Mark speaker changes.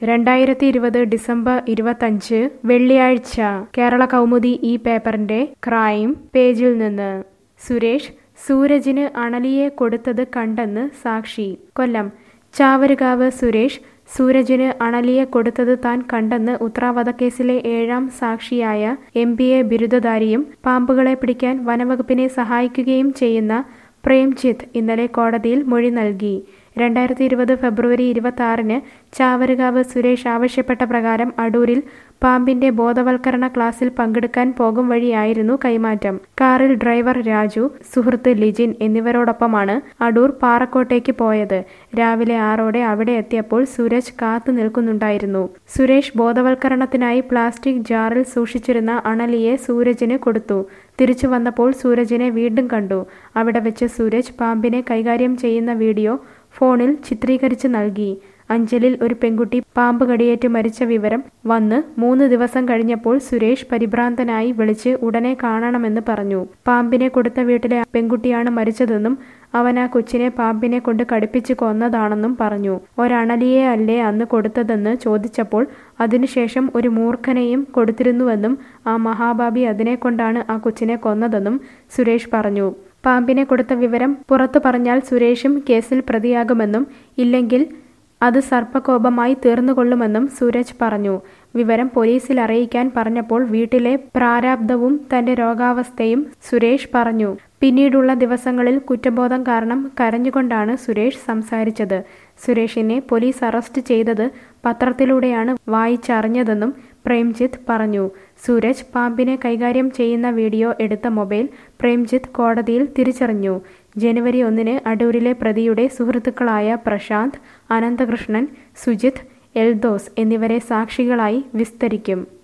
Speaker 1: രണ്ടായിരത്തി ഇരുപത് ഡിസംബർ ഇരുപത്തഞ്ച് വെള്ളിയാഴ്ച കേരള കൗമുദി ഈ പേപ്പറിന്റെ ക്രൈം പേജിൽ നിന്ന് സുരേഷ് സൂരജിന് അണലിയെ കൊടുത്തത് കണ്ടെന്ന് സാക്ഷി കൊല്ലം ചാവരുകാവ് സുരേഷ് സൂരജിന് അണലിയെ കൊടുത്തത് താൻ കണ്ടെന്ന് ഉത്തരാവധക്കേസിലെ ഏഴാം സാക്ഷിയായ എം ബി എ ബിരുദധാരിയും പാമ്പുകളെ പിടിക്കാൻ വനവകുപ്പിനെ സഹായിക്കുകയും ചെയ്യുന്ന പ്രേംജിത്ത് ഇന്നലെ കോടതിയിൽ മൊഴി നൽകി രണ്ടായിരത്തി ഇരുപത് ഫെബ്രുവരി ഇരുപത്തി ആറിന് ചാവരുകാവ് സുരേഷ് ആവശ്യപ്പെട്ട പ്രകാരം അടൂരിൽ പാമ്പിന്റെ ബോധവൽക്കരണ ക്ലാസ്സിൽ പങ്കെടുക്കാൻ പോകും വഴിയായിരുന്നു കൈമാറ്റം കാറിൽ ഡ്രൈവർ രാജു സുഹൃത്ത് ലിജിൻ എന്നിവരോടൊപ്പമാണ് അടൂർ പാറക്കോട്ടേക്ക് പോയത് രാവിലെ ആറോടെ അവിടെ എത്തിയപ്പോൾ സൂരജ് കാത്തു നിൽക്കുന്നുണ്ടായിരുന്നു സുരേഷ് ബോധവൽക്കരണത്തിനായി പ്ലാസ്റ്റിക് ജാറിൽ സൂക്ഷിച്ചിരുന്ന അണലിയെ സൂരജിന് കൊടുത്തു തിരിച്ചു വന്നപ്പോൾ സൂരജിനെ വീണ്ടും കണ്ടു അവിടെ വെച്ച് സൂരജ് പാമ്പിനെ കൈകാര്യം ചെയ്യുന്ന വീഡിയോ ഫോണിൽ ചിത്രീകരിച്ച് നൽകി അഞ്ചലിൽ ഒരു പെൺകുട്ടി പാമ്പ് കടിയേറ്റ് മരിച്ച വിവരം വന്ന് മൂന്ന് ദിവസം കഴിഞ്ഞപ്പോൾ സുരേഷ് പരിഭ്രാന്തനായി വിളിച്ച് ഉടനെ കാണണമെന്ന് പറഞ്ഞു പാമ്പിനെ കൊടുത്ത വീട്ടിലെ പെൺകുട്ടിയാണ് മരിച്ചതെന്നും അവൻ ആ കൊച്ചിനെ പാമ്പിനെ കൊണ്ട് കടിപ്പിച്ച് കൊന്നതാണെന്നും പറഞ്ഞു ഒരണലിയെ അല്ലേ അന്ന് കൊടുത്തതെന്ന് ചോദിച്ചപ്പോൾ അതിനുശേഷം ഒരു മൂർഖനെയും കൊടുത്തിരുന്നുവെന്നും ആ മഹാബാബി അതിനെ കൊണ്ടാണ് ആ കൊച്ചിനെ കൊന്നതെന്നും സുരേഷ് പറഞ്ഞു പാമ്പിനെ കൊടുത്ത വിവരം പുറത്തു പറഞ്ഞാൽ സുരേഷും കേസിൽ പ്രതിയാകുമെന്നും ഇല്ലെങ്കിൽ അത് സർപ്പകോപമായി തീർന്നുകൊള്ളുമെന്നും സൂരജ് പറഞ്ഞു വിവരം പോലീസിൽ അറിയിക്കാൻ പറഞ്ഞപ്പോൾ വീട്ടിലെ പ്രാരാബ്ധവും തന്റെ രോഗാവസ്ഥയും സുരേഷ് പറഞ്ഞു പിന്നീടുള്ള ദിവസങ്ങളിൽ കുറ്റബോധം കാരണം കരഞ്ഞുകൊണ്ടാണ് സുരേഷ് സംസാരിച്ചത് സുരേഷിനെ പോലീസ് അറസ്റ്റ് ചെയ്തത് പത്രത്തിലൂടെയാണ് വായിച്ചറിഞ്ഞതെന്നും പ്രേംജിത്ത് പറഞ്ഞു സൂരജ് പാമ്പിനെ കൈകാര്യം ചെയ്യുന്ന വീഡിയോ എടുത്ത മൊബൈൽ പ്രേംജിത്ത് കോടതിയിൽ തിരിച്ചറിഞ്ഞു ജനുവരി ഒന്നിന് അടൂരിലെ പ്രതിയുടെ സുഹൃത്തുക്കളായ പ്രശാന്ത് അനന്തകൃഷ്ണൻ സുജിത് എൽദോസ് എന്നിവരെ സാക്ഷികളായി വിസ്തരിക്കും